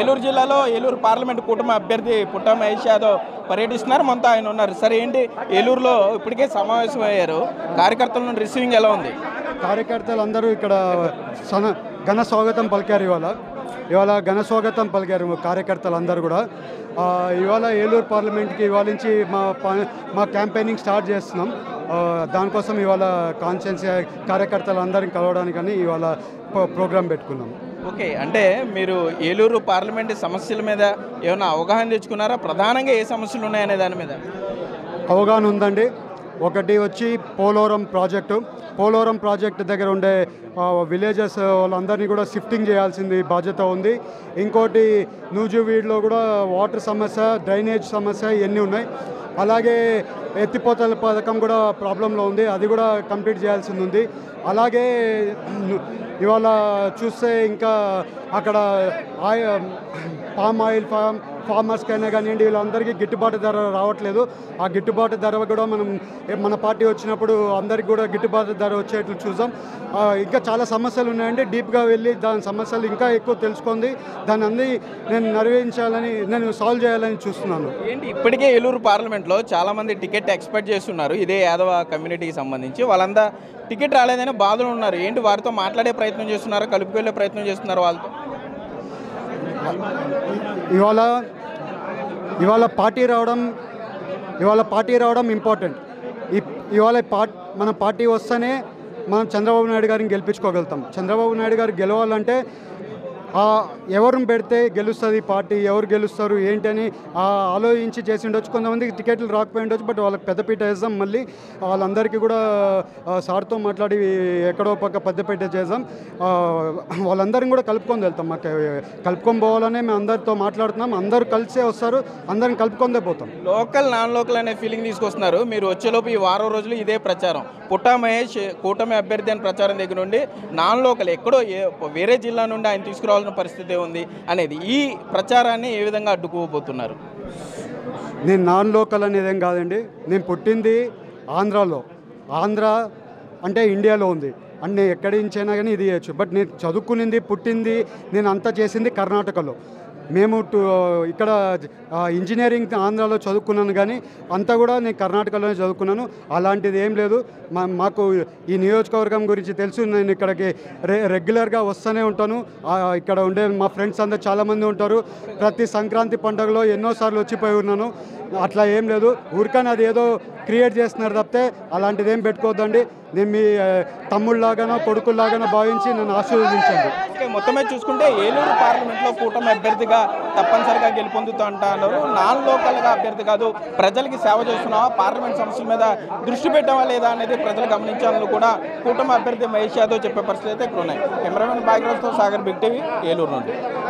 ఏలూరు జిల్లాలో ఏలూరు పార్లమెంట్ కూటమి అభ్యర్థి పుట్ట మహేష్ యాదవ్ పర్యటిస్తున్నారు మనతో ఆయన ఉన్నారు సరే ఏంటి ఏలూరులో ఇప్పటికే సమావేశం అయ్యారు కార్యకర్తల నుండి రిసీవింగ్ ఎలా ఉంది కార్యకర్తలు అందరూ ఇక్కడ సన ఘన స్వాగతం పలికారు ఇవాళ ఇవాళ ఘన స్వాగతం పలికారు కార్యకర్తలు అందరూ కూడా ఆ, ఇవాళ ఏలూరు పార్లమెంట్కి ఇవాళ నుంచి మా ప- మా క్యాంపెయినింగ్ స్టార్ట్ చేస్తున్నాం ఆ, దానికోసం ఇవాళ కాన్షియన్స్ కార్యకర్తలు అందరిని కలవడానికని ఇవాళ ప్రో- ప్రోగ్రాం పెట్టుకున్నాం ఓకే అంటే మీరు ఏలూరు పార్లమెంట్ సమస్యల మీద ఏమైనా అవగాహన తెచ్చుకున్నారా ప్రధానంగా ఏ సమస్యలు ఉన్నాయనే దాని మీద అవగాహన ఉందండి ఒకటి వచ్చి పోలవరం ప్రాజెక్టు పోలవరం ప్రాజెక్టు దగ్గర ఉండే విలేజెస్ వాళ్ళందరినీ కూడా షిఫ్టింగ్ చేయాల్సింది బాధ్యత ఉంది ఇంకోటి నూజువీడ్లో కూడా వాటర్ సమస్య డ్రైనేజ్ సమస్య ఇవన్నీ ఉన్నాయి అలాగే ఎత్తిపోతల పథకం కూడా ప్రాబ్లంలో ఉంది అది కూడా కంప్లీట్ చేయాల్సింది ఉంది అలాగే ఇవాళ చూస్తే ఇంకా అక్కడ ఆయ పామ్ ఆయిల్ ఫామ్ ఫార్మర్స్కైనా కానివ్వండి వీళ్ళందరికీ గిట్టుబాటు ధర రావట్లేదు ఆ గిట్టుబాటు ధర కూడా మనం ఏ- మన పార్టీ వచ్చినప్పుడు అందరికి కూడా గిట్టుబాటు ధర వచ్చేట్లు చూసాం ఆ, ఇంకా చాలా సమస్యలు ఉన్నాయండి డీప్గా వెళ్ళి దాని సమస్యలు ఇంకా ఎక్కువ తెలుసుకుంది దాన్ని అన్ని నేను నెరవేర్చాలని నేను సాల్వ్ చేయాలని చూస్తున్నాను ఏంటి ఇప్పటికే ఏలూరు పార్లమెంట్లో చాలా మంది టికెట్ ఎక్స్పెక్ట్ చేస్తున్నారు ఇదే యాదవ కమ్యూనిటీకి సంబంధించి వాళ్ళంతా టికెట్ రాలేదని బాధలు ఉన్నారు ఏంటి వారితో మాట్లాడే ప్రయత్నం చేస్తున్నారా కలుపుకెళ్ళే ప్రయత్నం చేస్తున్నారు వాళ్ళతో ఇవాళ ఇవాళ పార్టీ రావడం ఇవాళ పార్టీ రావడం ఇంపార్టెంట్ ఈ ఇవాళ పార్ట్ మన పార్టీ వస్తేనే మనం చంద్రబాబు నాయుడు గారిని గెలిపించుకోగలుగుతాం చంద్రబాబు నాయుడు గారు గెలవాలంటే ఆ ఎవరిని పెడితే గెలుస్తుంది పార్టీ ఎవరు గెలుస్తారు ఏంటని ఆ ఆలోచించి చేసి ఉండొచ్చు కొంతమందికి టికెట్లు రాకపోయి ఉండొచ్చు బట్ వాళ్ళకి పెద్దపీట వేద్దాం మళ్ళీ వాళ్ళందరికీ కూడా ఆ, సార్తో మాట్లాడి ఎక్కడో పక్క పెద్దపీట చేద్దాం ఆ, వాళ్ళందరిని కూడా కలుపుకొని వెళ్తాం మాకు కలుపుకొని పోవాలనే మేము అందరితో మాట్లాడుతున్నాం అందరూ కలిసే వస్తారు అందరిని కలుపుకొందే పోతాం లోకల్ నాన్ లోకల్ అనే ఫీలింగ్ తీసుకొస్తున్నారు మీరు వచ్చేలోపు ఈ వారం రోజులు ఇదే ప్రచారం పుట్టా మహేష్ కూటమి అభ్యర్థి అని ప్రచారం దగ్గర నుండి నాన్ లోకల్ ఎక్కడో ఏ వేరే జిల్లా నుండి ఆయన తీసుకురావాల్సిన పరిస్థితి ఉంది అనేది ఈ ప్రచారాన్ని ఏ విధంగా అడ్డుకోబోతున్నారు నేను నాన్ లోకల్ అనేది ఏం కాదండి నేను పుట్టింది ఆంధ్రాలో ఆంధ్ర అంటే ఇండియాలో ఉంది అండ్ నేను ఎక్కడి నుంచైనా కానీ ఇది చేయొచ్చు బట్ నేను చదువుకునింది పుట్టింది నేను అంతా చేసింది కర్ణాటకలో మేము టు- ఇక్కడ ఆ, ఇంజనీరింగ్ ఆంధ్రాలో చదువుకున్నాను కానీ అంతా కూడా నేను కర్ణాటకలోనే చదువుకున్నాను అలాంటిది ఏం లేదు మా మాకు ఈ నియోజకవర్గం గురించి తెలుసు నేను ఇక్కడికి రె రెగ్యులర్గా వస్తూనే ఉంటాను ఆ, ఇక్కడ ఉండే మా ఫ్రెండ్స్ అందరు చాలామంది ఉంటారు ప్రతి సంక్రాంతి పండుగలో ఎన్నోసార్లు వచ్చిపోయి ఉన్నాను అట్లా ఏం లేదు ఊరికని అది ఏదో క్రియేట్ చేస్తున్నారు తప్పితే అలాంటిది ఏం పెట్టుకోవద్దండి నేను మీ ఆ, తమ్ముళ్ళలాగానో కొడుకుల్లాగానో భావించి నన్ను ఆశీర్వదించండి ఓకే మొత్తం మీద చూసుకుంటే ఏలూరు పార్లమెంట్లో కూటమి అభ్యర్థిగా తప్పనిసరిగా గెలుపొందుతూ అంటున్నారు నాన్ లోకల్గా అభ్యర్థి కాదు ప్రజలకి సేవ చేస్తున్నావా పార్లమెంట్ సమస్యల మీద దృష్టి పెట్టావా లేదా అనేది ప్రజలు గమనించాలని కూడా కూటమి అభ్యర్థి మహేష్ యాదవ్ చెప్పే పరిస్థితి అయితే ఇక్కడ ఉన్నాయి కెమెరామెన్ బాగ్రాజ్తో సాగర్ బిగ్ టీవీ ఏలూరు నుండి